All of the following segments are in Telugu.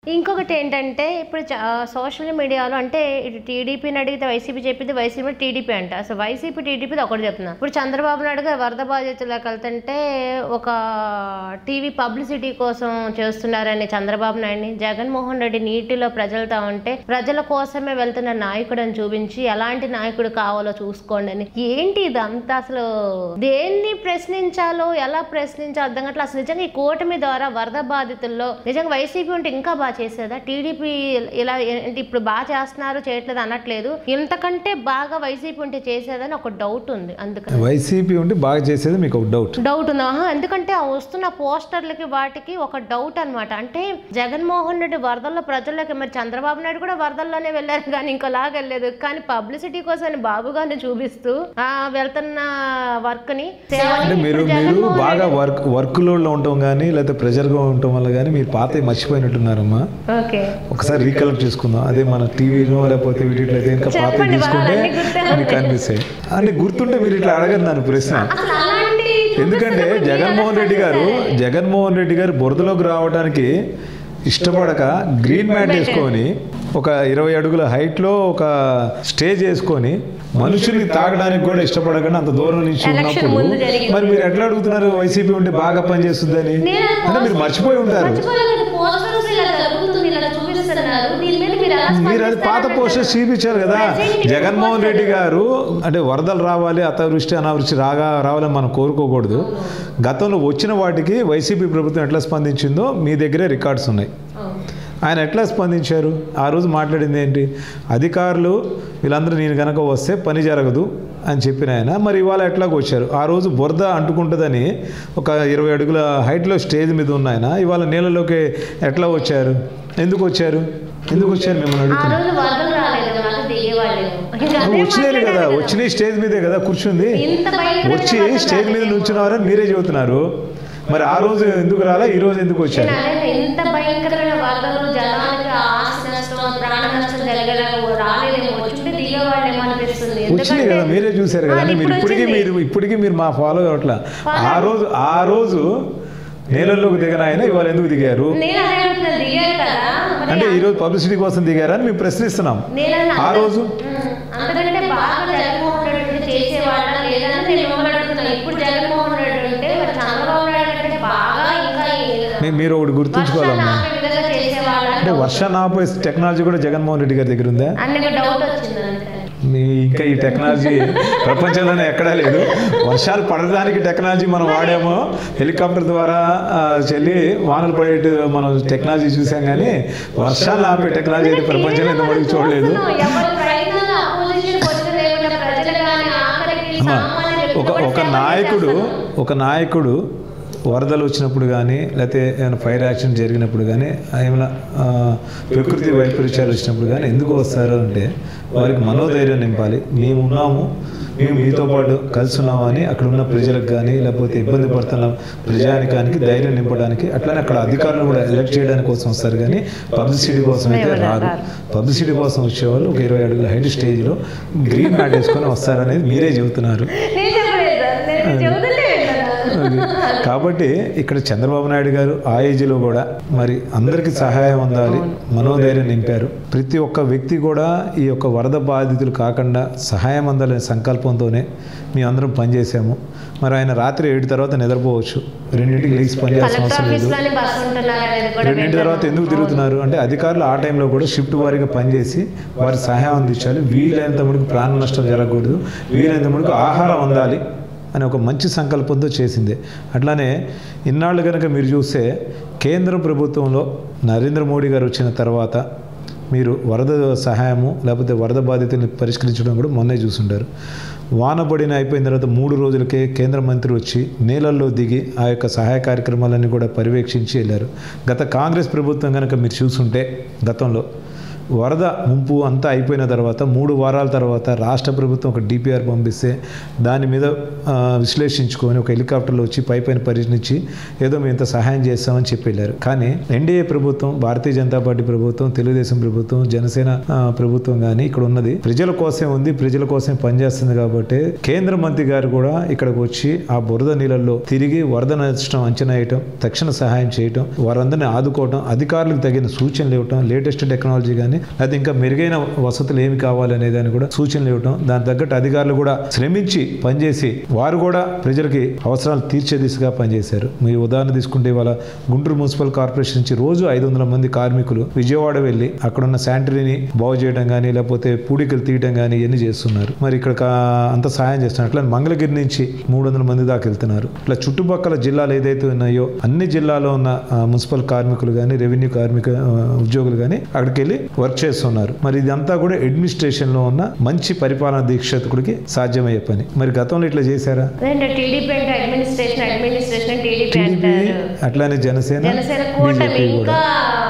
ఇంకొకటి ఏంటంటే ఇప్పుడు చా- సోషల్ మీడియాలో అంటే ఇటు టీడీపీని అడిగితే వైసీపీ చెప్పింది వైసీపీ టీడీపీ అంట అసలు వైసీపీ టీడీపీ ఒకటి చెప్తున్నా ఇప్పుడు చంద్రబాబు నాయుడు గారు వరద బాధితులకు వెళ్తుంటే ఒక టీవీ పబ్లిసిటీ కోసం చేస్తున్నారని చంద్రబాబు నాయుడిని జగన్మోహన్ రెడ్డి నీటిలో ప్రజలతో ఉంటే ప్రజల కోసమే వెళ్తున్న నాయకుడు అని చూపించి ఎలాంటి నాయకుడు కావాలో చూసుకోండి అని ఏంటి ఇదంతా అసలు దేన్ని ప్రశ్నించాలో ఎలా ప్రశ్నించాలో అర్థం కావట్లేదు అసలు నిజంగా ఈ కూటమి ద్వారా వరద బాధితుల్లో నిజంగా వైసీపీ ఉంటే ఇంకా బాగా చేసేదా టీడీపీ ఇలా ఏంటి ఇప్పుడు బాగా చేస్తున్నారు చేయట్లేదు అనట్లేదు ఇంతకంటే బాగా వైసీపీ ఉంటే చేసేదని ఒక డౌట్ ఉంది అందుకని వైసీపీ ఉంటే బాగా చేసేది మీకు ఒక డౌట్ డౌట్ ఉందా ఆహా, ఎందుకంటే ఆ వస్తున్న పోస్టర్లకి వాటికి ఒక డౌట్ అన్నమాట అంటే జగన్మోహన్ రెడ్డి వరదల్లో ప్రజల్లోకి మరి చంద్రబాబు నాయుడు కూడా వరదల్లోనే వెళ్ళారు కానీ ఇంకోలాగా వెళ్ళలేదు కానీ పబ్లిసిటీ కోసం బాబు గారిని చూపిస్తూ ఆ వెళ్తున్న వర్క్ ని అంటే మీరు మీరు బాగా వర్క్ వర్క్ లోడ్లో ఉండటం కానీ లేకపోతే ప్రెషర్గా ఉండటం వల్ల కానీ మీరు పాత మర్చిపోయినట్టున్నారమ్మా ఓకే ఒకసారి రీకలెక్ట్ చేసుకుందాం అదే మన టీవీలో లేకపోతే వీటిలో అయితే ఇంకా పాత చెప్పండి, తీసుకుంటే వాళ్ళన్నీ గుర్తే మీకు కనిపిస్తాయి అంటే గుర్తుంటే మీరు ఇట్లా అడగదు నన్ను ప్రశ్న అసలు అలాంటి ఎందుకంటే జగన్మోహన్ రెడ్డి గారు జగన్మోహన్ రెడ్డి గారు బురదలోకి రావడానికి ఇష్టపడక గ్రీన్ మ్యాట్ వేసుకొని ఒక ఇరవై అడుగుల హైట్లో ఒక స్టేజ్ వేసుకొని మనుషుల్ని తాగడానికి కూడా ఇష్టపడకుండా అంత దూరం నుంచి Election ఉన్నప్పుడు ముందు జరిగింది. మరి మీరు ఎట్లా అడుగుతున్నారు వైసీపీ ఉంటే బాగా పనిచేస్తుందని నేను అంటే మీరు మర్చిపోయి ఉంటారు మర్చిపోలేదు పోస్టర్స్ ఇలా జరుగుతుంది ఇలా చూపిస్తున్నారు దీని మీద మీరు ఎలా మీరు అది పాత పోస్టర్స్ చూపించారు కదా Present జగన్మోహన్ రెడ్డి గారు అంటే వరదలు రావాలి అతవృష్టి అనావృష్టి రాగా రావాలని మనం కోరుకోకూడదు గతంలో వచ్చిన వాటికి వైసీపీ ప్రభుత్వం ఎట్లా స్పందించిందో మీ దగ్గరే రికార్డ్స్ ఉన్నాయి ఆయన ఎట్లా స్పందించారు ఆ రోజు మాట్లాడింది ఏంటి అధికారులు వీళ్ళందరూ నేను కనుక వస్తే పని జరగదు అని చెప్పిన ఆయన మరి ఇవాళ ఎట్లాగో వచ్చారు ఆ రోజు బురద అంటుకుంటుందని ఒక ఇరవై అడుగుల హైట్లో స్టేజ్ మీద ఉన్న ఆయన ఇవాళ నీళ్ళలోకి ఎట్లా వచ్చారు ఎందుకు వచ్చారు ఎందుకు వచ్చారు మిమ్మల్ని ఆ అడుగుతున్నా రోజు వరదలు రాలేదు వాళ్ళు దిగేవాళ్ళేమో ఇంకా అదే వచ్చినారు కదా మాట్లాడారు వచ్చిన స్టేజ్ మీదే కదా కూర్చుంది ఇంత భయంకరమైన వచ్చి వరదలు స్టేజ్ మీద రాలేదు. నుంచున్నారని మీరే చెబుతున్నారు మరి ఆ రోజు ఎందుకు రాలా ఈ రోజు ఎందుకు వచ్చారు నేను అనేది ఇంత భయంకరమైన వరదలు జనానికి ఆస్తి నష్టం ప్రాణ నష్టం జరిగేలా రాలేదేమో వచ్చుంటే దిగేవాళ్ళేమో అనిపిస్తుంది వచ్చినాయి కదా మీరే చూశారు కదా ఆ, అంటే మీరు ఇప్పుడు ఇప్పటికీ వచ్చింది. మీరు ఇప్పటికీ మీరు మా ఫాలో అవ్వట్లా ఆ రోజు ఆ రోజు నీళ్ళల్లోకి దిగిన ఆయన ఇవాళ ఎందుకు దిగారు నేను అదే అడుగుతున్నా దిగారు కదా మరి అంటే ఈ రోజు పబ్లిసిటీ కోసం దిగారా అని మేము ప్రశ్నిస్తున్నాం నేను అన్న ఆ అంత- రోజు ఉమ్, అంతకంటే బాగా జగన్మోహన్ రెడ్డి చేసేవాళ్ళ లేదని నేను మిమ్మల్ని అడుగుతున్నాను ఇప్పుడు జగన్మోహన్ రెడ్డి ఉంటే మరి చంద్రబాబు నాయుడు కంటే బాగా ఇంకా ఈ- మీ- మీరు ఒకటి వర్షాలు గుర్తుంచుకోవాలమ్మా ఆపే విధంగా చేసేవాళ్ళ అంటే వర్షాన్ని ఆపే టెక్నాలజీ కూడా జగన్మోహన్ రెడ్డి గారి దగ్గర ఉందా అన్న డౌట్ వచ్చింది అంతే మీ ఇంకా ఈ టెక్నాలజీ ప్రపంచంలోనే ఎక్కడా లేదు వర్షాలు పడడానికి టెక్నాలజీ మనం వాడాము హెలికాప్టర్ ద్వారా ఆ, చెల్లి వానలు పడేటి మనం టెక్నాలజీ చూసాం కానీ వర్షాలు ఆపే టెక్నాలజీ అయితే ప్రపంచంలో ఎంత మటుకు చూడలేదు ఎవరి ప్రయత్నాలు అపోజిషన్ పొత్తు లేకుండా ప్రజలు కానీ ఆఖరికి అమ్మా, సామాన్య వ్యక్తులు ఒక కూడా ఒక సేవ నాయకుడు చేస్తున్నారు. ఒక నాయకుడు వరదలు వచ్చినప్పుడు కానీ లేకపోతే ఏమైనా ఫైర్ యాక్షన్ జరిగినప్పుడు కానీ ఏమైనా ఆ, ప్రకృతి వైపరీత్యాలు వచ్చినప్పుడు కానీ ఎందుకు వస్తారు అంటే వారికి మనోధైర్యం నింపాలి మేము ఉన్నాము మేము మీతో పాటు కలిసి ఉన్నాము అని అక్కడ ఉన్న ప్రజలకు కానీ లేకపోతే ఇబ్బంది పడుతున్న ప్రజానికానికి ధైర్యం నింపడానికి అట్లనే అక్కడ అధికారులు కూడా ఎలక్ట్ చేయడానికి కోసం వస్తారు కానీ పబ్లిసిటీ కోసం అయితే ఎవరు రారు రారు. పబ్లిసిటీ కోసం వచ్చేవాళ్ళు ఒక ఇరవై అడుగుల హైట్ స్టేజ్లో గ్రీన్ మ్యాట్ వేసుకొని వస్తారనేది మీరే చెబుతున్నారు నేను చెప్పలేదు సార్. నేను చెబుతుంటే వింటున్నాను. అది. కాబట్టి ఇక్కడ చంద్రబాబు నాయుడు గారు ఆ ఏజ్లో కూడా మరి అందరికీ సహాయం అందాలి మనోధైర్యం నింపారు ప్రతి ఒక్క వ్యక్తి కూడా ఈ యొక్క వరద బాధితులు కాకుండా సహాయం అందాలనే సంకల్పంతోనే మీ అందరం పనిచేసాము మరి ఆయన రాత్రి ఏడు తర్వాత నిద్రపోవచ్చు రెండింటికి లేచి పనిచేయాల్సిన కలెక్టర్ అవసరం లేదు ఆఫీస్లోనే బస్సు ఉంటున్నారు అనేది కూడా రెండింటి తర్వాత వింటున్నాను. ఎందుకు తిరుగుతున్నారు అంటే అధికారులు ఆ టైంలో కూడా షిఫ్ట్ వారీగా పనిచేసి వారి సహాయం అందించాలి వీలైనంత మటుకు ప్రాణ నష్టం జరగకూడదు వీలైనంత మటుకు ఆహారం అందాలి అని ఒక మంచి సంకల్పంతో చేసిందే అట్లానే ఇన్నాళ్ళు కనుక మీరు చూస్తే కేంద్ర ప్రభుత్వంలో నరేంద్ర మోడీ గారు వచ్చిన తర్వాత మీరు వరద సహాయము లేకపోతే వరద బాధితుల్ని పరిష్కరించడం కూడా మొన్నే చూసుంటారు వాన పడిన అయిపోయిన తర్వాత మూడు రోజులకే కేంద్ర మంత్రి వచ్చి నీళ్ళల్లో దిగి ఆ యొక్క సహాయ కార్యక్రమాలన్నీ కూడా పర్యవేక్షించి వెళ్ళారు గత కాంగ్రెస్ ప్రభుత్వం కనుక మీరు చూసుంటే గతంలో వరద ముంపు అంతా అయిపోయిన తర్వాత మూడు వారాల తర్వాత రాష్ట్ర ప్రభుత్వం ఒక డిపిఆర్ పంపిస్తే దాని మీద ఆ, విశ్లేషించుకొని ఒక హెలికాప్టర్లో వచ్చి పై పైన పరిశీలించి ఏదో మేము ఇంత సహాయం చేస్తామని చెప్పి వెళ్ళారు కానీ ఎన్డీఏ ప్రభుత్వం భారతీయ జనతా పార్టీ ప్రభుత్వం తెలుగుదేశం ప్రభుత్వం జనసేన ఆ, ప్రభుత్వం కానీ ఇక్కడ ఉన్నది ప్రజల కోసమే ఉంది ప్రజల కోసమే పనిచేస్తుంది కాబట్టి కేంద్ర మంత్రి గారు కూడా ఇక్కడికి వచ్చి ఆ బురద నీళ్ళల్లో తిరిగి వరద నష్టం అంచనా వేయటం తక్షణ సహాయం చేయటం వారందరినీ ఆదుకోవటం అధికారులకు తగిన సూచనలు ఇవ్వటం లేటెస్ట్ టెక్నాలజీ కానీ లేదా ఇంకా మెరుగైన వసతులు ఏమి కావాలనే దాన్ని కూడా సూచనలు ఇవ్వటం దాని తగ్గట్టు అధికారులు కూడా శ్రమించి పనిచేసి వారు కూడా ప్రజలకి అవసరాలు తీర్చే దిశగా పనిచేశారు మీ ఉదాహరణ తీసుకుంటే ఇవాళ గుంటూరు మున్సిపల్ కార్పొరేషన్ నుంచి రోజు ఐదు వందల మంది కార్మికులు విజయవాడ వెళ్ళి అక్కడున్న శానిటరీని బాగు చేయడం కానీ లేకపోతే పూడికలు తీయడం కానీ ఇవన్నీ చేస్తున్నారు మరి ఇక్కడ కా- అంత సహాయం చేస్తున్నారు అట్లా మంగళగిరి నుంచి మూడు వందల మంది దాకా వెళ్తున్నారు ఇట్లా చుట్టుపక్కల జిల్లాలు ఏదైతే ఉన్నాయో అన్ని జిల్లాలో ఉన్న ఆ, మున్సిపల్ కార్మికులు కానీ రెవెన్యూ కార్మిక ఆ, ఉద్యోగులు కానీ అక్కడికి వెళ్ళి వర్క్ చేస్తున్నారు మరి ఇదంతా కూడా అడ్మినిస్ట్రేషన్ లో ఉన్న మంచి పరిపాలన దీక్షకుడికి సాధ్యమయ్యే పని మరి గతంలో ఇట్లా చేశారా అదేంటే టీడీపీ అంటే అడ్మినిస్ట్రేషన్ అడ్మినిస్ట్రేషన్ టీడీపీ టీడీపీ అంటారు అట్లానే జనసేన జనసేన కూటమి బీజేపీ కూడా ఇంకా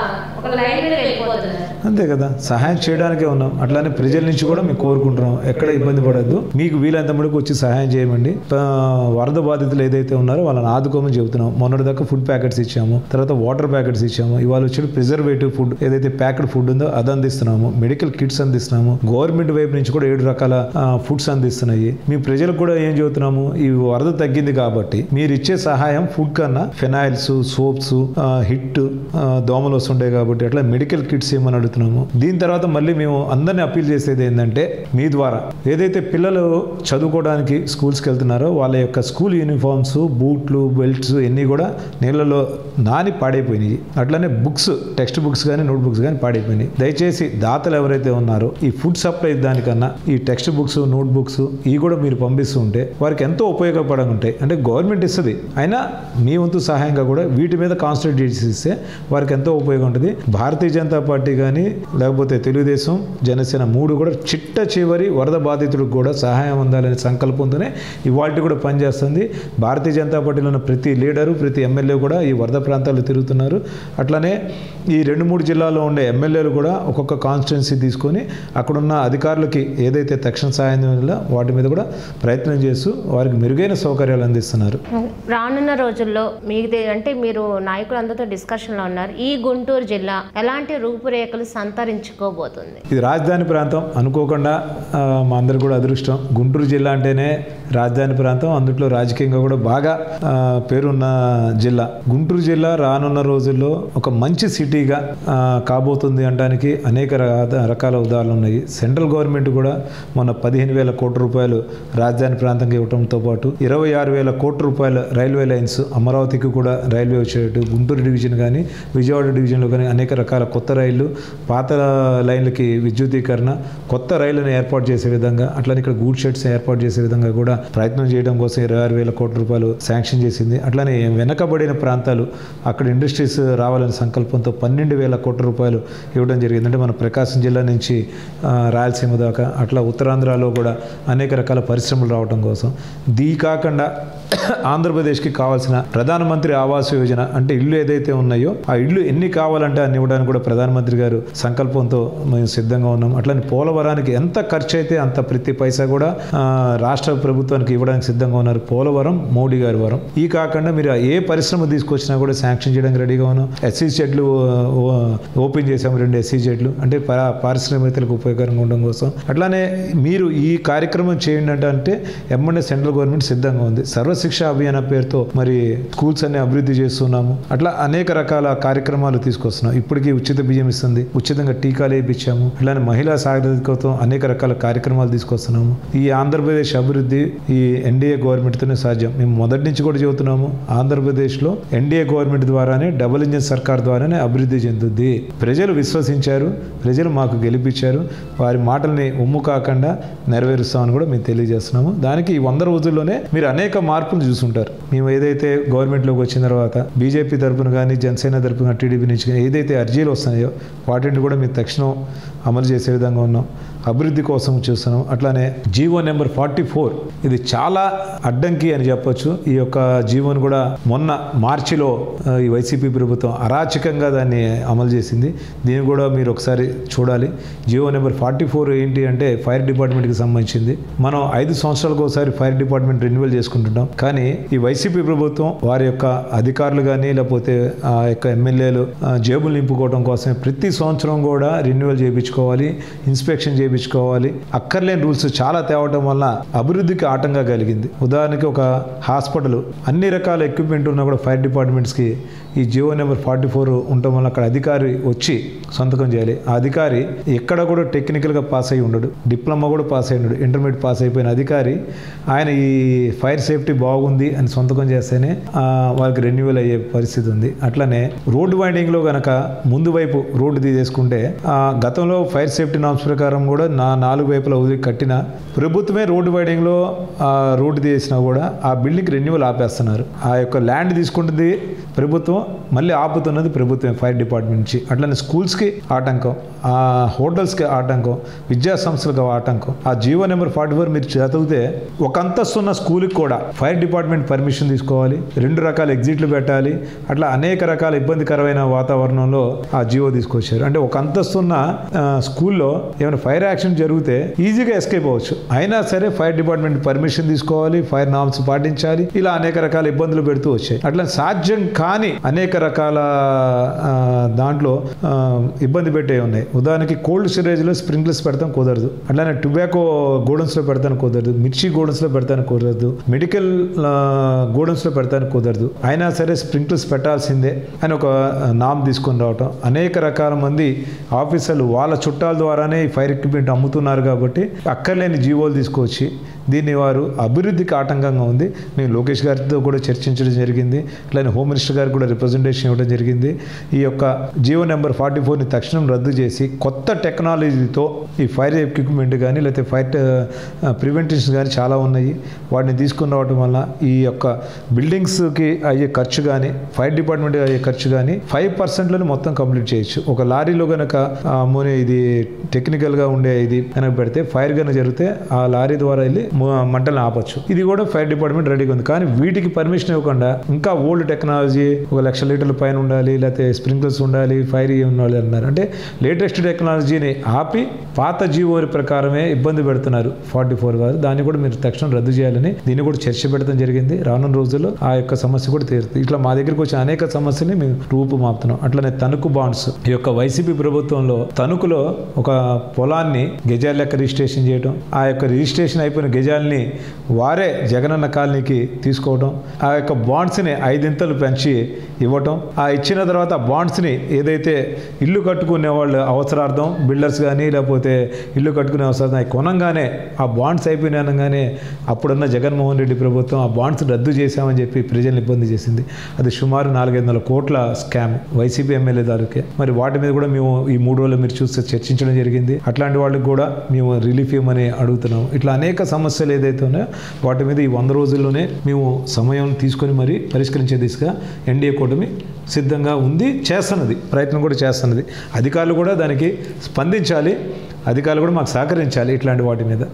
ఒక లైన్ మీద వెళ్ళిపోతున్నారు అంతే కదా సహాయం చేయడానికే ఉన్నాం అట్లానే ప్రజల నుంచి కూడా మేము కోరుకుంటున్నాం ఎక్కడ ఇబ్బంది పడద్దు మీకు వీలైనంత మటుకు వచ్చి సహాయం చేయమండి ఆ, వరద బాధితులు ఏదైతే ఉన్నారో వాళ్ళని ఆదుకోమని చెబుతున్నాం మొన్నటి దాకా ఫుడ్ ప్యాకెట్స్ ఇచ్చాము తర్వాత వాటర్ ప్యాకెట్స్ ఇచ్చాము ఇవాళ వచ్చి ప్రిజర్వేటివ్ ఫుడ్ ఏదైతే ప్యాకెట్ ఫుడ్ ఉందో అది అందిస్తున్నాము మెడికల్ కిట్స్ అందిస్తున్నాము గవర్నమెంట్ వైపు నుంచి కూడా ఏడు రకాల ఫుడ్స్ అందిస్తున్నాయి మీ ప్రజలకు కూడా ఏం చెబుతున్నాము ఈ వరద తగ్గింది కాబట్టి మీరు ఇచ్చే సహాయం ఫుడ్ కన్నా ఫెనాయిల్స్ సోప్స్ హిట్ దోమలు వస్తుంటాయి కాబట్టి అట్లా మెడికల్ కిట్స్ ఏమని అడుగుతున్నాము దీని తర్వాత మళ్ళీ మేము అందరినీ అప్పీల్ చేసేది ఏంటంటే మీ ద్వారా ఏదైతే పిల్లలు చదువుకోవడానికి స్కూల్స్కి వెళ్తున్నారో వాళ్ళ యొక్క స్కూల్ యూనిఫామ్స్ బూట్లు బెల్ట్స్ ఇవన్నీ కూడా నీళ్ళలో నాని పాడైపోయినాయి అట్లనే బుక్స్ టెక్స్ట్ బుక్స్ కానీ నోట్ బుక్స్ కానీ పాడైపోయినాయి దయచేసి దాతలు ఎవరైతే ఉన్నారో ఈ ఫుడ్ సప్లై దానికన్నా ఈ టెక్స్ట్ బుక్స్ నోట్ బుక్స్ ఇవి కూడా మీరు పంపిస్తూ ఉంటే వారికి ఎంతో ఉపయోగపడంగా ఉంటాయి అంటే గవర్నమెంట్ ఇస్తుంది అయినా మీ వంతు సహాయంగా కూడా వీటి మీద కాన్సన్ట్రేట్ చేసి ఇస్తే వారికి ఎంతో ఉపయోగం ఉంటుంది భారతీయ జనతా పార్టీ కానీ లేకపోతే తెలుగుదేశం జనసేన మూడు కూడా చిట్ట చివరి వరద బాధితుడికి కూడా సహాయం అందాలనే సంకల్పంతోనే ఇవాళ కూడా పనిచేస్తుంది భారతీయ జనతా పార్టీలో ఉన్న ప్రతి లీడరు ప్రతి ఎమ్మెల్యే కూడా ఈ వరద ప్రాంతాల్లో తిరుగుతున్నారు అట్లానే ఈ రెండు మూడు జిల్లాల్లో ఉండే ఎమ్మెల్యేలు కూడా ఒక్కొక్క కాన్స్టిట్యున్సీ తీసుకొని అక్కడున్న అధికారులకి ఏదైతే తక్షణ సాయం వల్ల వాటి మీద కూడా ప్రయత్నం చేస్తూ వారికి మెరుగైన సౌకర్యాలు అందిస్తున్నారు రానున్న రోజుల్లో మీకు తె- అంటే మీరు నాయకులందరితో డిస్కషన్లో ఉన్నారు ఈ గుంటూరు జిల్లా ఎలాంటి రూపురేఖలు సంతరించుకోబోతుంది ఇది రాజధాని ప్రాంతం అనుకోకుండా ఆ, మా అందరికి కూడా అదృష్టం గుంటూరు జిల్లా అంటేనే రాజధాని ప్రాంతం అందులో రాజకీయంగా కూడా బాగా ఆ, పేరున్న జిల్లా గుంటూరు జిల్లా రానున్న రోజుల్లో ఒక మంచి సిటీగా ఆ, కాబోతుంది అనడానికి అనేక రా- రకాల ఉదాహరణలు ఉన్నాయి సెంట్రల్ గవర్నమెంట్ కూడా మొన్న పదిహేను వేల కోట్ల రూపాయలు రాజధాని ప్రాంతంగా ఇవ్వడంతో పాటు ఇరవై ఆరు వేల కోట్ల రూపాయల రైల్వే లైన్స్ అమరావతికి కూడా రైల్వే వచ్చేటట్టు గుంటూరు డివిజన్ కానీ విజయవాడ డివిజన్లో కానీ అనేక రకాల కొత్త రైళ్లు పాత లైన్లకి విద్యుదీకరణ కొత్త రైళ్లను ఏర్పాటు చేసే విధంగా అట్లనే ఇక్కడ గూడ్ షెడ్స్ ఏర్పాటు చేసే విధంగా కూడా ప్రయత్నం చేయడం కోసం ఇరవై ఆరు వేల కోట్ల రూపాయలు శాంక్షన్ చేసింది అట్లానే వెనకబడిన ప్రాంతాలు అక్కడ ఇండస్ట్రీస్ రావాలనే సంకల్పంతో పన్నెండు వేల కోట్ల రూపాయలు ఇవ్వడం జరిగింది అంటే మన ప్రకాశం జిల్లా నుంచి ఆ, రాయలసీమ దాకా అట్లా ఉత్తరాంధ్రలో కూడా అనేక రకాల పరిశ్రమలు రావడం కోసం దీ కాకుండా ఆంధ్రప్రదేశ్కి కావాల్సిన ప్రధానమంత్రి ఆవాస్ యోజన అంటే ఇల్లు ఏదైతే ఉన్నాయో ఆ ఇల్లు ఎన్ని కావాలంటే అన్ని ఇవ్వడానికి కూడా ప్రధానమంత్రి గారు సంకల్పంతో మేము సిద్ధంగా ఉన్నాం అట్లనే పోలవరానికి ఎంత ఖర్చు అయితే అంత ప్రతి పైసా కూడా ఆ, రాష్ట్ర ప్రభుత్వానికి ఇవ్వడానికి సిద్ధంగా ఉన్నారు పోలవరం మోడీ గారి వరం ఈ కాకుండా మీరు ఏ పరిశ్రమ తీసుకొచ్చినా కూడా శాంక్షన్ చేయడానికి రెడీగా ఉన్నాం ఎస్సీ జెడ్లు ఓపెన్ చేసాము రెండు ఎస్సీ జెడ్లు అంటే పా- పారిశ్రామికలకు ఉపయోగకరంగా ఉండడం కోసం అట్లానే మీరు ఈ కార్యక్రమం చేయండి అంటే అంటే ఎమ్మెల్యే సెంట్రల్ గవర్నమెంట్ సిద్ధంగా ఉంది సర్వశిక్ష అభియాన పేరుతో మరి స్కూల్స్ అన్ని అభివృద్ధి చేస్తున్నాము అట్లా అనేక రకాల కార్యక్రమాలు తీసుకొస్తున్నాం ఇప్పటికీ ఉచిత బియ్యం ఇస్తుంది ఉచితంగా టీకాలు వేయించాము అట్లానే మహిళా సాగరికతో అనేక రకాల కార్యక్రమాలు తీసుకొస్తున్నాము ఈ ఆంధ్రప్రదేశ్ అభివృద్ధి ఈ ఎన్డీఏ గవర్నమెంట్తోనే సాధ్యం మేము మొదటి నుంచి కూడా చెబుతున్నాము ఆంధ్రప్రదేశ్లో ఎన్డీఏ గవర్నమెంట్ ద్వారానే డబుల్ ఇంజిన్ సర్కార్ ద్వారానే అభివృద్ధి చెందుద్ది ప్రజలు విశ్వసించారు ప్రజలు మాకు గెలిపించారు వారి మాటల్ని ఉమ్ము కాకుండా నెరవేరుస్తామని కూడా మేము తెలియజేస్తున్నాము దానికి ఈ వంద రోజుల్లోనే మీరు అనేక మార్పులు చూసుంటారు మేము ఏదైతే గవర్నమెంట్లోకి వచ్చిన తర్వాత బీజేపీ తరపున కానీ జనసేన తరపున టీడీపీ నుంచి కానీ ఏదైతే అర్జీలు వస్తున్నాయో వాటిని కూడా మేము తక్షణం అమలు చేసే విధంగా ఉన్నాం అభివృద్ధి కోసం చూస్తున్నాం అట్లానే జీవో నెంబర్ ఫార్టీ ఫోర్ ఇది చాలా అడ్డంకి అని చెప్పొచ్చు ఈ యొక్క జీవోని కూడా మొన్న మార్చిలో ఆ, ఈ వైసీపీ ప్రభుత్వం అరాచకంగా దాన్ని అమలు చేసింది దీన్ని కూడా మీరు ఒకసారి చూడాలి జీవో నెంబర్ ఫార్టీ ఫోర్ ఏంటి అంటే ఫైర్ డిపార్ట్మెంట్కి సంబంధించింది మనం ఐదు సంవత్సరాలకు ఒకసారి ఫైర్ డిపార్ట్మెంట్ రెన్యువల్ చేసుకుంటుంటాం కానీ ఈ వైసీపీ ప్రభుత్వం వారి యొక్క అధికారులు కానీ లేకపోతే ఆ యొక్క ఎమ్మెల్యేలు ఆ, జేబులు నింపుకోవడం కోసమే ప్రతి సంవత్సరం కూడా రెన్యువల్ చేయించుకోవాలి ఇన్స్పెక్షన్ చేయించుకోవాలి అక్కర్లేని రూల్స్ చాలా తేవటం వల్ల అభివృద్ధికి ఆటంగా కలిగింది ఉదాహరణకి ఒక హాస్పిటల్ అన్ని రకాల ఎక్విప్మెంట్ ఉన్నా కూడా ఫైర్ డిపార్ట్మెంట్స్కి ఈ జియో నెంబర్ ఫార్టీ ఫోర్ ఉండటం వల్ల అక్కడ అధికారి వచ్చి సంతకం చేయాలి ఆ అధికారి ఎక్కడ కూడా టెక్నికల్గా పాస్ అయి ఉండడు డిప్లొమా కూడా పాస్ అయి ఉండడు ఇంటర్మీడియట్ పాస్ అయిపోయిన అధికారి ఆయన ఈ ఫైర్ సేఫ్టీ బాగుంది అని సంతకం చేస్తేనే ఆ, వాళ్ళకి రెన్యువల్ అయ్యే పరిస్థితి ఉంది అట్లనే రోడ్డు వైండింగ్లో గనక ముందు వైపు రోడ్డు తీసేసుకుంటే ఆ, గతంలో ఫైర్ సేఫ్టీ నామ్స్ ప్రకారం కూడా నా నాలుగు వైపులా వదిలి కట్టిన ప్రభుత్వమే రోడ్డు వైడింగ్లో ఆ రోడ్డు తీసినా కూడా ఆ బిల్డింగ్ రెన్యువల్ ఆపేస్తున్నారు ఆ యొక్క ల్యాండ్ తీసుకుంటుంది ప్రభుత్వం మళ్ళీ ఆపుతున్నది ప్రభుత్వం ఫైర్ డిపార్ట్మెంట్ నుంచి అట్లనే స్కూల్స్కి ఆటంకం ఆ హోటల్స్కి ఆటంకం విద్యా సంస్థలకు ఆటంకం ఆ జీవో నెంబర్ ఫార్టీ ఫోర్ మీరు చదివితే ఒక అంతస్తు ఉన్న స్కూల్కి కూడా ఫైర్ డిపార్ట్మెంట్ పర్మిషన్ తీసుకోవాలి రెండు రకాల ఎగ్జిట్లు పెట్టాలి అట్లా అనేక రకాల ఇబ్బందికరమైన వాతావరణంలో ఆ జీవో తీసుకొచ్చారు అంటే ఒక అంతస్తున్న ఆ, స్కూల్లో ఏమైనా ఫైర్ యాక్షన్ జరిగితే ఈజీగా ఎస్కేప్ అవ్వచ్చు అయినా సరే ఫైర్ డిపార్ట్మెంట్ పర్మిషన్ తీసుకోవాలి ఫైర్ నామ్స్ పాటించాలి ఇలా అనేక రకాల ఇబ్బందులు పెడుతూ వచ్చాయి అట్లా సాధ్యం కాని అనేక రకాల ఆ, దాంట్లో ఆ, ఇబ్బంది పెట్టే ఉన్నాయి ఉదాహరణకి కోల్డ్ స్టోరేజ్లో స్ప్రింక్లర్స్ పెడతాం కుదరదు అట్లానే టొబాకో గోడౌన్స్లో పెడతాను కుదరదు మిర్చి గోడౌన్స్లో పెడతాను కుదరదు మెడికల్ గోడౌన్స్లో పెడతాను కుదరదు అయినా సరే స్ప్రింక్లర్స్ పెట్టాల్సిందే అని ఒక నామ్ తీసుకొని రావటం అనేక రకాల మంది ఆఫీసర్లు వాళ్ళ చుట్టాల ద్వారానే ఈ ఫైర్ ఎక్విప్మెంట్ అమ్ముతున్నారు కాబట్టి అక్కర్లేని జీవోలు తీసుకొచ్చి దీన్ని వారు అభివృద్ధికి ఆటంకంగా ఉంది మేము లోకేష్ గారితో కూడా చర్చించడం జరిగింది అట్లానే హోమ్ మినిస్టర్ గారికి కూడా రిప్రజెంటేషన్ ఇవ్వడం జరిగింది ఈ యొక్క జియో నెంబర్ ఫార్టీ ఫోర్ని తక్షణం రద్దు చేసి కొత్త టెక్నాలజీతో ఈ ఫైర్ ఎక్విప్మెంట్ కానీ లేకపోతే ఫైర్ ప్రివెంటివ్స్ కానీ చాలా ఉన్నాయి వాటిని తీసుకుని రావడం వల్ల ఈ యొక్క బిల్డింగ్స్కి అయ్యే ఖర్చు కానీ ఫైర్ డిపార్ట్మెంట్ అయ్యే ఖర్చు కానీ ఫైవ్ పర్సెంట్లోనే మొత్తం కంప్లీట్ చేయొచ్చు ఒక లారీలో కనుక అమ్మోనే ఇది టెక్నికల్గా ఉండే ఇది కనుక పెడితే ఫైర్ కనుక జరిగితే ఆ లారీ ద్వారా వెళ్ళి మ- మంటలను ఆపచ్చు ఇది కూడా ఫైర్ డిపార్ట్మెంట్ రెడీగా ఉంది కానీ వీటికి పర్మిషన్ ఇవ్వకుండా ఇంకా ఓల్డ్ టెక్నాలజీ ఒక లక్ష లీటర్ల పైన ఉండాలి లేకపోతే స్ప్రింక్లర్స్ ఉండాలి ఫైర్ ఉండాలి అన్నారు అంటే లేటెస్ట్ టెక్నాలజీని ఆపి పాత జీవోరి ప్రకారమే ఇబ్బంది పెడుతున్నారు ఫార్టీ ఫోర్ గారు దాన్ని కూడా మీరు తక్షణం రద్దు చేయాలని దీన్ని కూడా చర్చ పెడతాం జరిగింది రానున్న రోజుల్లో ఆ యొక్క సమస్య కూడా తీరుతుంది ఇట్లా మా దగ్గరికి వచ్చిన అనేక సమస్యల్ని మేము రూపుమాపుతున్నాం అట్లనే తణుకు బాండ్స్ ఈ యొక్క వైసీపీ ప్రభుత్వంలో తణుకులో ఒక పొలాన్ని గజాల లెక్క రిజిస్ట్రేషన్ చేయడం ఆ యొక్క రిజిస్ట్రేషన్ అయిపోయిన గజాల్ని వారే జగనన్న కాలనీకి తీసుకోవడం ఆ యొక్క బాండ్స్ని ఐదింతలు పెంచి ఇవ్వటం ఆ ఇచ్చిన తర్వాత ఆ బాండ్స్ని ఏదైతే ఇల్లు కట్టుకునే వాళ్ళు అవసరార్థం బిల్డర్స్ కానీ లేకపోతే ఇల్లు కట్టుకునే అవసరార్థం అవి కొనంగానే ఆ బాండ్స్ అయిపోయినాయి అనగానే అప్పుడున్న జగన్మోహన్ రెడ్డి ప్రభుత్వం ఆ బాండ్స్ రద్దు చేశామని చెప్పి ప్రజలను ఇబ్బంది చేసింది అది సుమారు నాలుగైదు వందల కోట్ల స్కామ్ వైసీపీ ఎమ్మెల్యే దారుకే మరి వాటి మీద కూడా మేము ఈ మూడు రోజులు మీరు చూస్తే చర్చించడం జరిగింది అట్లాంటి వాళ్ళకి కూడా మేము రిలీఫ్ ఇవ్వమని అడుగుతున్నాం ఇట్లా అనేక సమస్యలు ఏదైతే ఉన్నాయో వాటి మీద ఈ వంద రోజుల్లోనే మేము సమయం తీసుకొని మరి పరిష్కరించే దిశగా ఎన్డీఏ కూటమి సిద్ధంగా ఉంది చేస్తున్నది ప్రయత్నం కూడా చేస్తున్నది అధికారులు కూడా దానికి స్పందించాలి అధికారులు కూడా మాకు సహకరించాలి ఇట్లాంటి వాటి మీద